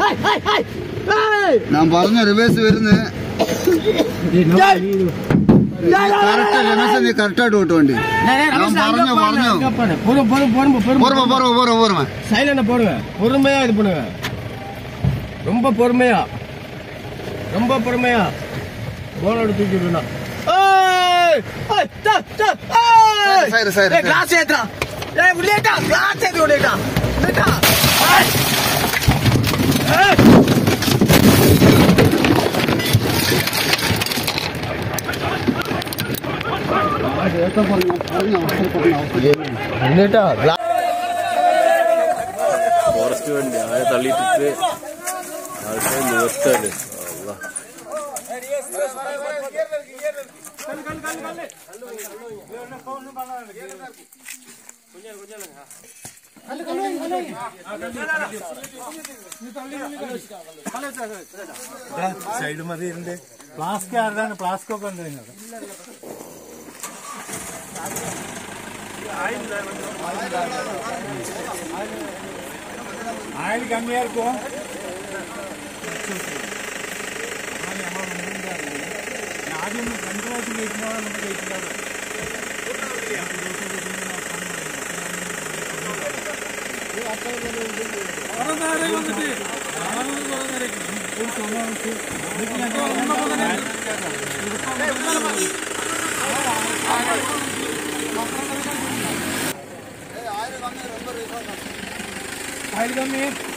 ഞാൻ പറഞ്ഞ റിവേഴ്സ് വരുന്നത് കറക്റ്റ് രമേശ് നീ കറക്റ്റായിട്ട് ഓട്ടു വണ്ടി நான் പറഞ്ഞു പറഞ്ഞു பொறுமை பொறுமை பொறுமை பொறுமை போறமா போறமா போறமா போறமா சைலண்ட போடுங்க பொறுமையா இது பண்ணுங்க ரொம்ப பொறுமையா ரொம்ப பொறுமையா போனோட தூக்கி விடணும் ஏய் ஏய் டா டா ஏய் சரி, சரி, சரி. கிளாஸ் ஏத்ரா ஏய் உள்ளேடா கிளாஸ் ஏத்தி உள்ளேடா உள்ளேடா ஏய் ஏய் உள்ளேடா ഫോറസ്റ്റ് വണ്ടി ആരെ തള്ളിയിട്ടിട്ട് ആൾക്കാർ നിവർത്താല് അള്ളാ. സൈഡ് മതിയുണ്ട് ഫ്ലാസ്ക് ആരുതാണ് ഫ്ലാസ്ക് ഒക്കെ ഉണ്ട് നിങ്ങൾ ആയിൽ കമ്മിയാർക്കോ ആദ്യം രണ്ടു പ്രാവശ്യം കഴിക്കുമ്പോഴാണ് നമുക്ക് കഴിക്കുന്നത് ആയിൽ കമ്മി